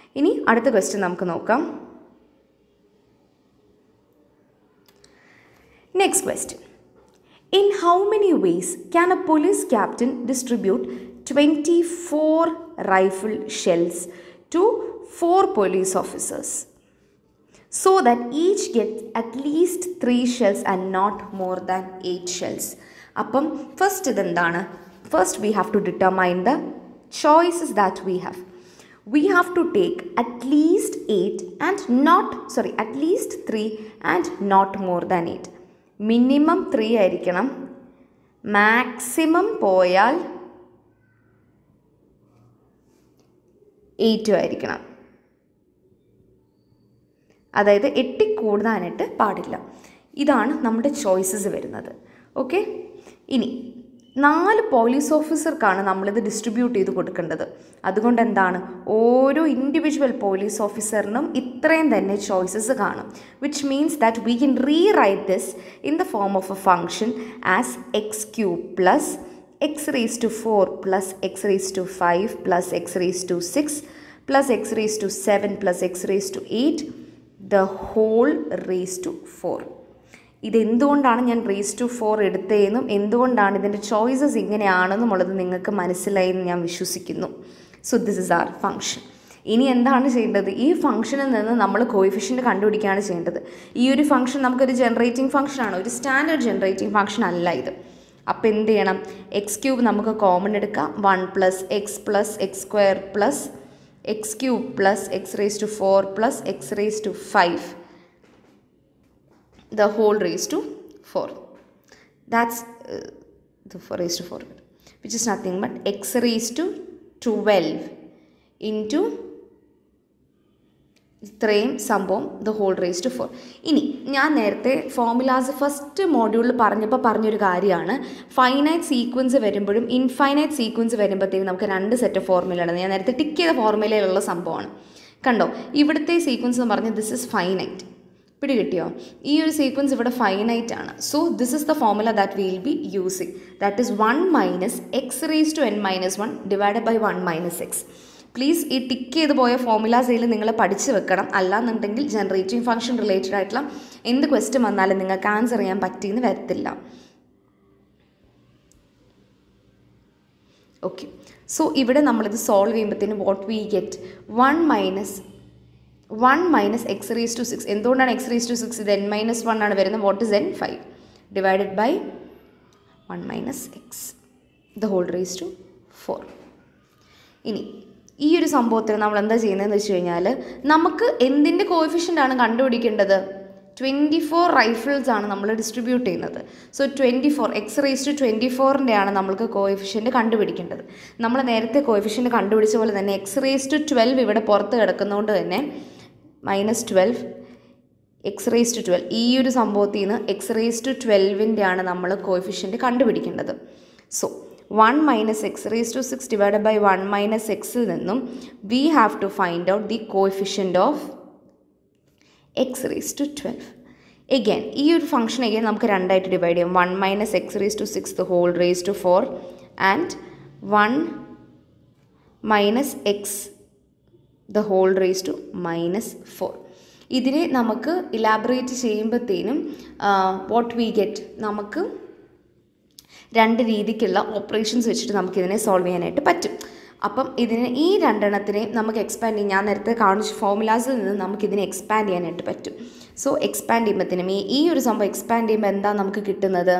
ഇനി അടുത്ത ക്വസ്റ്റ്യൻ നമുക്ക് നോക്കാം next question in how many ways can a police captain distribute twenty four rifle shells to four police officers so that each gets at least three shells and not more than eight shells അപ്പം first ഇതെന്താണ് first we have to determine the choices that we have we have to take at least eight and not sorry at least three and not more than eight minimum three ആയിരിക്കണം maximum പോയാൽ എയ്റ്റും ആയിരിക്കണം അതായത് എട്ടി കൂടാനായിട്ട് പാടില്ല ഇതാണ് നമ്മുടെ choices വരുന്നത് okay ഇനി നാല് പോലീസ് ഓഫീസർക്കാണ് നമ്മളിത് ഡിസ്ട്രിബ്യൂട്ട് ചെയ്ത് കൊടുക്കേണ്ടത് അതുകൊണ്ട് എന്താണ് ഓരോ ഇൻഡിവിജ്വൽ പോലീസ് ഓഫീസറിനും ഇത്രയും തന്നെ ചോയ്സസ് കാണും which means that we can rewrite this in the form of a function as x cube plus x raise to four plus x raise to five plus x raise to six plus x raise to seven plus x raise to eight the whole raise to four ഇതെന്തുകൊണ്ടാണ് ഞാൻ raise to four എടുത്തതെന്നും എന്തുകൊണ്ടാണ് ഇതിൻ്റെ choices ഇങ്ങനെയാണെന്നുമുള്ളത് നിങ്ങൾക്ക് മനസ്സിലായി എന്ന് ഞാൻ വിശ്വസിക്കുന്നു so this is our function ഇനി എന്താണ് ചെയ്യേണ്ടത് ഈ ഫംഗ്ഷനിൽ നിന്ന് നമ്മൾ കോയിഫിഷ്യൻ്റ് കണ്ടുപിടിക്കുകയാണ് ചെയ്യേണ്ടത് ഈ ഒരു ഫംഗ്ഷൻ നമുക്കൊരു ജനറേറ്റിംഗ് ഫംഗ്ഷനാണ് ഒരു സ്റ്റാൻഡേർഡ് ജനറേറ്റിംഗ് ഫംഗ്ഷൻ അല്ല ഇത് അപ്പോൾ എന്ത് ചെയ്യണം എക്സ് ക്യൂബ് നമുക്ക് കോമൺ എടുക്കാം one plus x plus x square plus x cube plus x raise to four plus x raise to five the whole raised to 4 that's uh, the 4 raised to 4 which is nothing but x raised to 12 into ഇത്രയും സംഭവം the whole raise to four ഇനി ഞാൻ നേരത്തെ formulas first മോഡ്യൂളിൽ പറഞ്ഞപ്പോൾ പറഞ്ഞൊരു കാര്യമാണ് finite sequence വരുമ്പോഴും ഇൻഫൈനൈറ്റ് സീക്വൻസ് വരുമ്പോഴത്തേക്കും നമുക്ക് രണ്ട് സെറ്റ് ഫോർമുലയാണ് ഞാൻ നേരത്തെ ടിക്ക് ചെയ്ത ഫോർമുലയിലുള്ള സംഭവമാണ് കണ്ടോ ഇവിടുത്തെ സീക്വൻസ് എന്ന് പറഞ്ഞാൽ ദിസ് ഇസ് ഫൈനൈറ്റ് പിടി കിട്ടിയോ ഈ ഒരു സീക്വൻസ് ഇവിടെ ഫൈനൈറ്റ് ആണ് so this is the formula that will be using that is one minus x raise to n minus one divided by one minus x please ഈ tick ചെയ്ത് പോയ ഫോർമുലാസയിൽ നിങ്ങൾ പഠിച്ച് വെക്കണം അല്ലാന്നുണ്ടെങ്കിൽ ജനറേറ്റിംഗ് ഫംഗ്ഷൻ റിലേറ്റഡ് ആയിട്ടുള്ള എന്ത് ക്വസ്റ്റ്യൻ വന്നാലും നിങ്ങൾക്ക് ആൻസർ ചെയ്യാൻ പറ്റിയെന്ന് വരത്തില്ല ഓക്കെ സോ ഇവിടെ നമ്മളിത് സോൾവ് ചെയ്യുമ്പോഴത്തേനും what we get one minus one minus x raise to six എന്തുകൊണ്ടാണ് എക്സ് റേസ് ടു സിക്സ് ഇത് എൻ മൈനസ് വൺ ആണ് വരുന്നത് what is n five divided by one minus x the whole raise to four ഇനി ഈ ഒരു സംഭവത്തിൽ നമ്മൾ എന്താ ചെയ്യുന്നതെന്ന് വെച്ച് കഴിഞ്ഞാൽ നമുക്ക് എന്തിൻ്റെ കോഫിഷ്യൻ്റ് ആണ് കണ്ടുപിടിക്കേണ്ടത് ട്വൻറ്റി ഫോർ റൈഫിൾസ് ആണ് നമ്മൾ ഡിസ്ട്രിബ്യൂട്ട് ചെയ്യുന്നത് so twenty four x raise to twenty ഫോറിൻ്റെ ആണ് നമ്മൾക്ക് കോഫിഷ്യൻ്റ് കണ്ടുപിടിക്കേണ്ടത് നമ്മൾ നേരത്തെ കോഫിഷ്യൻ്റ് കണ്ടുപിടിച്ച പോലെ തന്നെ എക്സ് റേസ് ടു ട്വൽവ് ഇവിടെ പുറത്ത് കിടക്കുന്നതുകൊണ്ട് തന്നെ minus twelve x raise to twelve ഈ ഒരു സംഭവത്തിൽ നിന്ന് എക്സ് റേസ് ടു ട്വൽവിൻ്റെ ആണ് നമ്മൾ കോഫിഷ്യൻ്റ് കണ്ടുപിടിക്കേണ്ടത് so one minus x raise to six divided by one minus എക്സിൽ നിന്നും we have to find out the coefficient of x raise to twelve again ഈ ഒരു ഫംഗ്ഷൻ എഗെയിൻ നമുക്ക് രണ്ടായിട്ട് ഡിവൈഡ് ചെയ്യാം one minus x raise to six the whole raise to four and one minus x the whole raise to minus four ഇതിനെ നമുക്ക് elaborate ചെയ്യുമ്പോഴത്തേനും what we get നമുക്ക് രണ്ട് രീതിക്കുള്ള ഓപ്പറേഷൻസ് വെച്ചിട്ട് നമുക്കിതിനെ സോൾവ് ചെയ്യാനായിട്ട് പറ്റും അപ്പം ഇതിന് ഈ രണ്ടെണ്ണത്തിനെ നമുക്ക് എക്സ്പാൻഡ് ചെയ്യാം ഞാൻ നേരത്തെ കാണിച്ച ഫോമുലാസിൽ നിന്ന് നമുക്കിതിനെ എക്സ്പാൻഡ് ചെയ്യാനായിട്ട് പറ്റും സോ എക്സ്പാൻഡ് ചെയ്യുമ്പോഴത്തേനും ഈ ഈ ഒരു സംഭവം എക്സ്പാൻഡ് ചെയ്യുമ്പോൾ എന്താ നമുക്ക് കിട്ടുന്നത്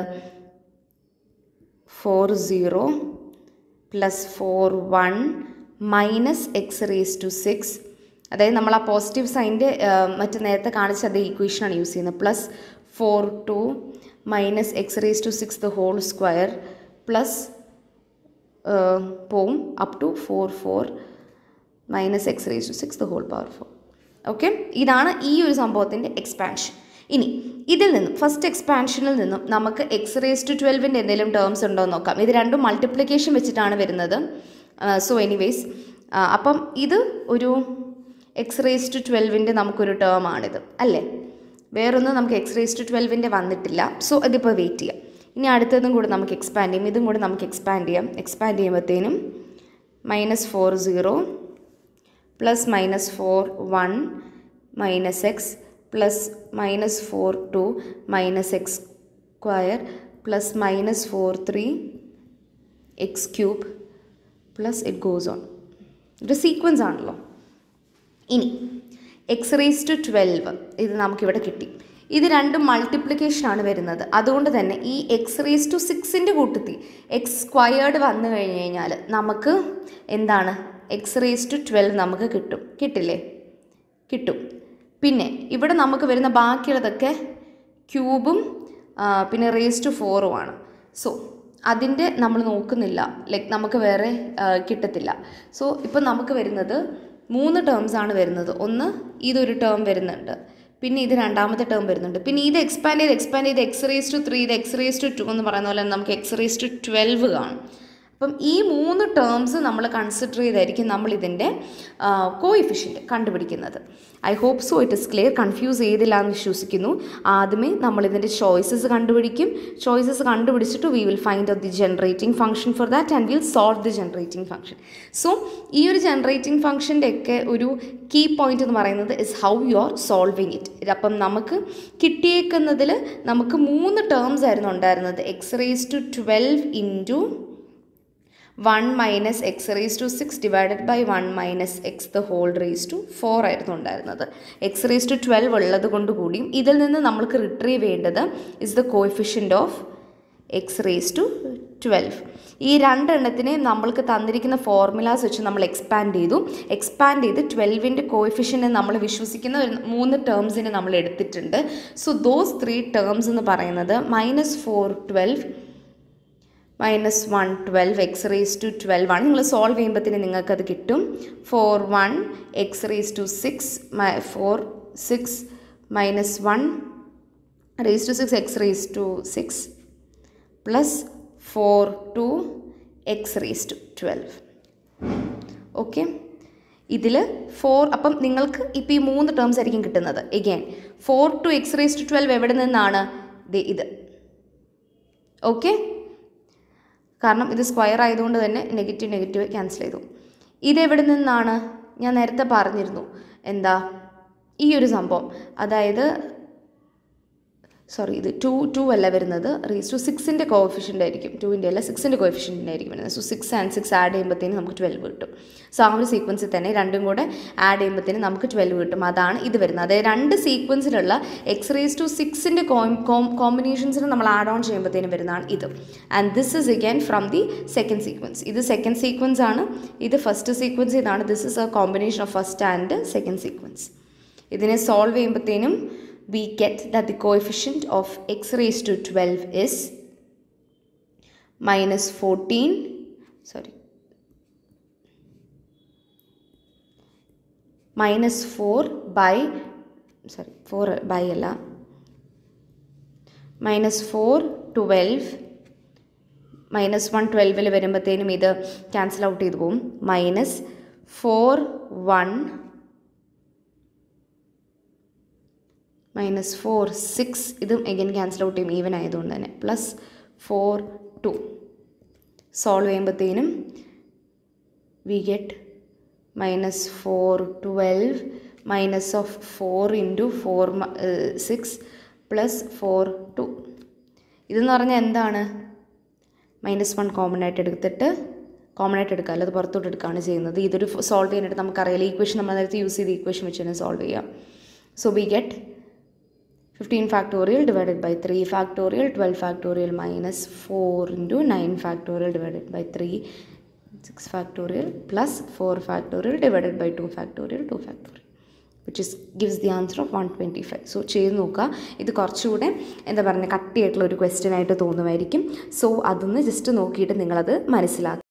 four zero plus four one minus x raise to six അതായത് നമ്മൾ ആ പോസിറ്റീവ് സൈൻ്റെ മറ്റ് നേരത്തെ കാണിച്ച അതേ ഈക്വേഷനാണ് യൂസ് ചെയ്യുന്നത് plus four two minus x raise to six the whole square plus പോവും up to four four minus x raise to six the whole power four okay ഇതാണ് ഈ ഒരു സംഭവത്തിൻ്റെ എക്സ്പാൻഷൻ ഇനി ഇതിൽ നിന്നും ഫസ്റ്റ് എക്സ്പാൻഷനിൽ നിന്നും നമുക്ക് എക്സ് റേസ് ടു ട്വൽവിൻ്റെ എന്തെങ്കിലും ടേംസ് ഉണ്ടോ എന്ന് നോക്കാം ഇത് രണ്ടും മൾട്ടിപ്ലിക്കേഷൻ വെച്ചിട്ടാണ് വരുന്നത് സോ എനിവേസ് അപ്പം ഇത് ഒരു എക്സ് റേസ് ടു ട്വൽവിൻ്റെ നമുക്കൊരു ടേം ആണിത് അല്ലേ വേറൊന്നും നമുക്ക് എക്സ് റേസ് ടു ട്വൽവിൻ്റെ വന്നിട്ടില്ല സോ ഇതിപ്പോൾ വെയിറ്റ് ചെയ്യാം ഇനി അടുത്തതും കൂടെ നമുക്ക് എക്സ്പാൻഡ് ചെയ്യാം ഇതും കൂടെ നമുക്ക് എക്സ്പാൻഡ് ചെയ്യാം എക്സ്പാൻഡ് ചെയ്യുമ്പോഴത്തേനും minus four zero plus minus four one minus x plus minus four two minus x square plus minus four three x cube plus it goes on ഒരു സീക്വൻസ് ആണല്ലോ ഇനി എക്സ് റേസ് ടു ട്വൽവ് ഇത് നമുക്കിവിടെ കിട്ടി ഇത് രണ്ടും multiplication ആണ് വരുന്നത് അതുകൊണ്ട് തന്നെ ഈ എക്സ് റേസ് ടു സിക്സിൻ്റെ കൂട്ടത്തിൽ എക്സ് സ്ക്വയേർഡ് വന്നു കഴിഞ്ഞ് കഴിഞ്ഞാൽ നമുക്ക് എന്താണ് എക്സ് റേസ് ടു ട്വൽവ് നമുക്ക് കിട്ടും കിട്ടില്ലേ കിട്ടും പിന്നെ ഇവിടെ നമുക്ക് വരുന്ന ബാക്കിയുള്ളതൊക്കെ ക്യൂബും ആ, പിന്നെ റേസ് ടു ഫോറുമാണ് സോ അതിൻ്റെ നമ്മൾ നോക്കുന്നില്ല ലൈക്ക് നമുക്ക് വേറെ ആ, കിട്ടത്തില്ല സോ ഇപ്പം നമുക്ക് വരുന്നത് മൂന്ന് ടേംസ് ആണ് വരുന്നത് ഒന്ന് ഇതൊരു ടേം വരുന്നുണ്ട് പിന്നെ ഇത് രണ്ടാമത്തെ ടേം വരുന്നുണ്ട് പിന്നെ ഇത് എക്സ്പാൻഡ് ചെയ്ത് എക്സ്പാൻഡ് ചെയ്ത് എക്സ് റേസ് ടു ത്രീ ഇത് എക്സ് റേസ് ടു ടു എന്ന് പറയുന്ന പോലെ നമുക്ക് എക്സ് റേസ് ടു ട്വൽവ് കാണും അപ്പം ഈ മൂന്ന് ടേംസ് നമ്മൾ കൺസിഡർ ചെയ്തായിരിക്കും നമ്മൾ ഇതിൻ്റെ കോയിഫിഷ്യൻ്റ് കണ്ടുപിടിക്കുന്നത് I hope so it is clear confuse ചെയ്തില്ല എന്ന് വിശ്വസിക്കുന്നു ആദ്യമേ നമ്മൾ ഇതിൻ്റെ ചോയ്സസ് കണ്ടുപിടിക്കും ചോയ്സസ് കണ്ടുപിടിച്ചിട്ട് we will find out the generating function for that and will solve the generating function so ഈ ഒരു ജനറേറ്റിംഗ് ഫംഗ്ഷൻ്റെ ഒക്കെ ഒരു കീ പോയിന്റ് എന്ന് പറയുന്നത് is how you are solving it അപ്പം നമുക്ക് കിട്ടിയേക്കുന്നതിൽ നമുക്ക് മൂന്ന് ടേംസ് ആയിരുന്നു ഉണ്ടായിരുന്നത് x raise to twelve into one minus x raise to six divided by one minus x the whole raise to four ആയിരുന്നു ഉണ്ടായിരുന്നത് എക്സ് റേസ് ടു ട്വൽവ് ഉള്ളത് കൊണ്ട് കൂടിയും ഇതിൽ നിന്ന് നമ്മൾക്ക് റിട്രീവ് ചെയ്യേണ്ടത് is the coefficient of x raise to twelve ഈ രണ്ടെണ്ണത്തിനെ നമ്മൾക്ക് തന്നിരിക്കുന്ന ഫോർമുലാസ് വെച്ച് നമ്മൾ എക്സ്പാൻഡ് ചെയ്തു എക്സ്പാൻഡ് ചെയ്ത് ട്വൽവിൻ്റെ കോയിഫിഷ്യനെ നമ്മൾ വിശ്വസിക്കുന്ന ഒരു മൂന്ന് ടേംസിനെ നമ്മൾ എടുത്തിട്ടുണ്ട് സോ ദോസ് ത്രീ ടേംസ് എന്ന് പറയുന്നത് minus four twelve minus one twelve x raise to twelve ആണ് നിങ്ങൾ സോൾവ് ചെയ്യുമ്പോഴത്തേന് നിങ്ങൾക്കത് കിട്ടും four one x raise to six four six minus one raise to six x raise to six plus four two x raise to twelve okay ഇതിൽ four അപ്പം നിങ്ങൾക്ക് ഇപ്പോൾ ഈ മൂന്ന് ടേംസ് ആയിരിക്കും കിട്ടുന്നത് again four two x raise to twelve എവിടെ നിന്നാണ് ദേ ഇത് ഓക്കെ കാരണം ഇത് സ്ക്വയർ ആയതുകൊണ്ട് തന്നെ നെഗറ്റീവ് നെഗറ്റീവ് ക്യാൻസൽ ചെയ്തു ഇതെവിടെ നിന്നാണ് ഞാൻ നേരത്തെ പറഞ്ഞിരുന്നു എന്താ ഈ ഒരു സംഭവം അതായത് സോറി ഇത് ടു ടു അല്ല വരുന്നത് റീസ് ടു സിക്സിൻ്റെ കോഫിഷ്യൻ്റ് ആയിരിക്കും ടുവിൻ്റെ അല്ല സിക്സിൻ്റെ കോഫിഷ്യൻ്റ് ആയിരിക്കും വരുന്നത് so six and six add ചെയ്യുമ്പോഴത്തേനും നമുക്ക് ട്വൽവ് കിട്ടും സോ ആ ഒരു സീക്വൻസിൽ തന്നെ രണ്ടും കൂടെ ആഡ് ചെയ്യുമ്പോഴത്തേനും നമുക്ക് ട്വൽവ് കിട്ടും അതാണ് ഇത് വരുന്നത് അതായത് രണ്ട് സീക്വൻസിലുള്ള എക്സ് റേസ് ടു സിക്സിൻ്റെ കോമ്പിനേഷൻസിന് നമ്മൾ ആഡ് ഓൺ ചെയ്യുമ്പോഴത്തേനും വരുന്നതാണ് ഇത് and this is again from the second sequence ഇത് സെക്കൻഡ് സീക്വൻസ് ആണ് ഇത് ഫസ്റ്റ് സീക്വൻസ് ഇതാണ് this is a combination of first and second sequence ഇതിനെ സോൾവ് ചെയ്യുമ്പോഴത്തേനും we get that the coefficient of x raised to 12 is minus 14 sorry minus 4 by sorry 4 by അല്ല minus four twelve minus one ട്വൽവിൽ വരുമ്പോഴത്തേനും ഇത് cancel out ചെയ്ത് പോകും minus four one minus four six ഇതും again cancel out ചെയ്യും even ആയതുകൊണ്ട് തന്നെ പ്ലസ് ഫോർ ടു സോൾവ് ചെയ്യുമ്പോഴത്തേനും we get minus four twelve minus of four into four six plus four two ഇതെന്ന് പറഞ്ഞാൽ എന്താണ് മൈനസ് വൺ കോമൺ ആയിട്ട് എടുത്തിട്ട് കോമൺ ആയിട്ട് എടുക്കുക അല്ലാതെ പുറത്തോട്ട് എടുക്കുകയാണ് ചെയ്യുന്നത് ഇതൊരു സോൾവ് ചെയ്യാനായിട്ട് നമുക്കറിയാം ഈക്വേഷൻ നമ്മൾ നേരത്തെ യൂസ് ചെയ്ത് ഈക്വേഷൻ വെച്ച് തന്നെ സോൾവ് ചെയ്യാം so we get 15 factorial divided by 3 factorial 12 factorial minus 4 into 9 factorial divided by 3 6 factorial plus 4 factorial divided by 2 factorial 2 factorial which is gives the answer of 125 so ചെയ്ത് നോക്കുക ഇത് കുറച്ചുകൂടെ എന്താ പറയുക കട്ടിയായിട്ടുള്ള ഒരു ക്വസ്റ്റ്യൻ ആയിട്ട് തോന്നുമായിരിക്കും സോ അതൊന്ന് ജസ്റ്റ് നോക്കിയിട്ട് നിങ്ങളത് മനസ്സിലാക്കുക